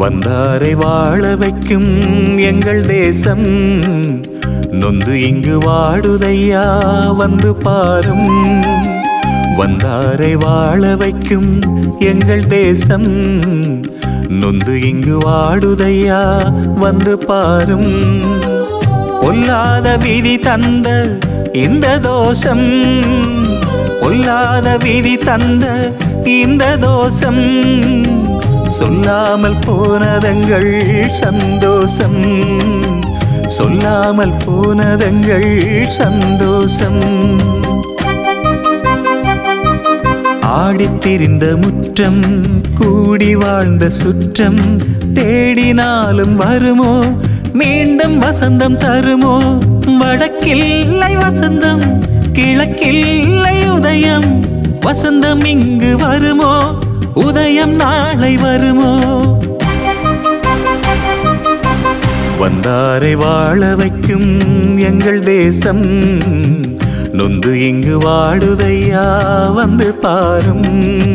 வந்தாரை வாழ வைக்கும் எங்கள் தேசம் நொந்து இங்கு வாடுதையா வந்து பாரும் வந்தாரை வாழ வைக்கும் எங்கள் தேசம் நொந்து இங்கு வாடுதையா வந்து பாரும் பொல்லாத விதி தந்த இந்த தோஷம் பொல்லாத விதி தந்த இந்த தோஷம் சொல்லாமல் போனதங்கள் சந்தோஷம் சொல்லாமல் போனதங்கள் சந்தோஷம் ஆடித்திரிந்த முற்றம் கூடி வாழ்ந்த சுற்றம் தேடினாலும் வருமோ மீண்டும் வசந்தம் தருமோ வடக்கில்லை வசந்தம் கிழக்கில்லை உதயம் வசந்தம் இங்கு வருமோ உதயம் நாளை வருமோ வந்தாரை வாழ வைக்கும் எங்கள் தேசம் நொந்து இங்கு வாடுதையா வந்து பாரும்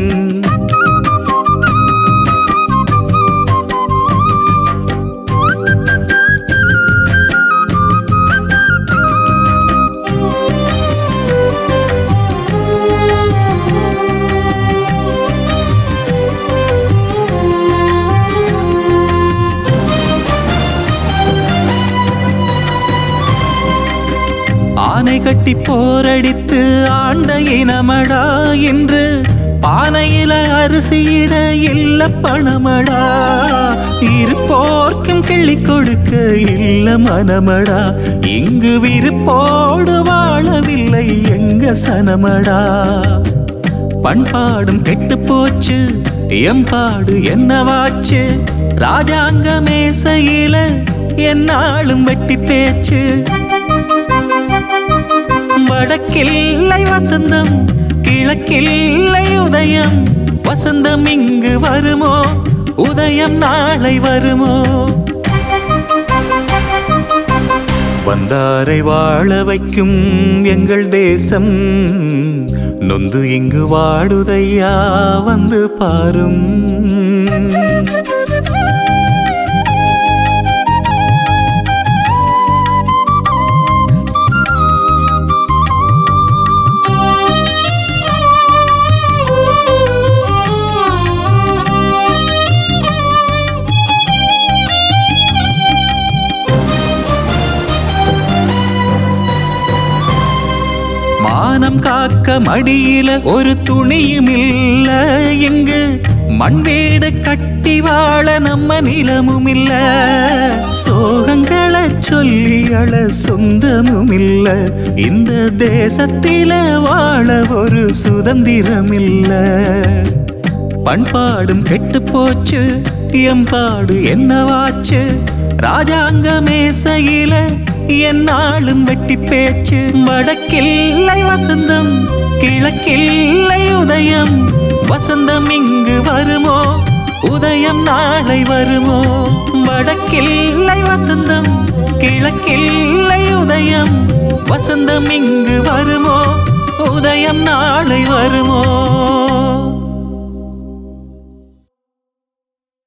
ஆனை கட்டி போரடித்து ஆண்ட இனமடா இன்று பானையில அரிசியிட இல்ல பணமடா இருப்போர்க்கும் கிள்ளி கொடுக்க இல்ல மனமடா இங்கு விருப்போடு வாழவில்லை எங்க சனமடா பண்பாடும் கெட்டு போச்சு எம்பாடு என்னவாச்சு ராஜாங்க மேசையில என்னாலும் வெட்டி பேச்சு வடக்கில்லை வசந்தம் கிழக்கில்லை உதயம் வசந்தம் இங்கு வருமோ உதயம் நாளை வருமோ வந்தாரை வாழ வைக்கும் எங்கள் தேசம் நொந்து இங்கு வாடுதையா வந்து பாரும் மானம் காக்க மடியில ஒரு துணியும் இல்ல இங்கு மண் வீடு கட்டி வாழ நம்ம நிலமும் இல்ல சோகங்களை சொல்லி அழ சொந்தமும் இல்ல இந்த தேசத்தில வாழ ஒரு சுதந்திரம் இல்ல பண்பாடும் கெட்டு போச்சு எம்பாடு என்னவாச்சு ராஜாங்க மேசையில என்னாலும் வெட்டி பேச்சு வடக்கில்லை வசந்தம் கிழக்கில்லை உதயம் வசந்தம் இங்கு வருமோ உதயம் நாளை வருமோ வடக்கில்லை வசந்தம் கிழக்கில்லை உதயம் வசந்தம் இங்கு வருமோ உதயம் நாளை வருமோ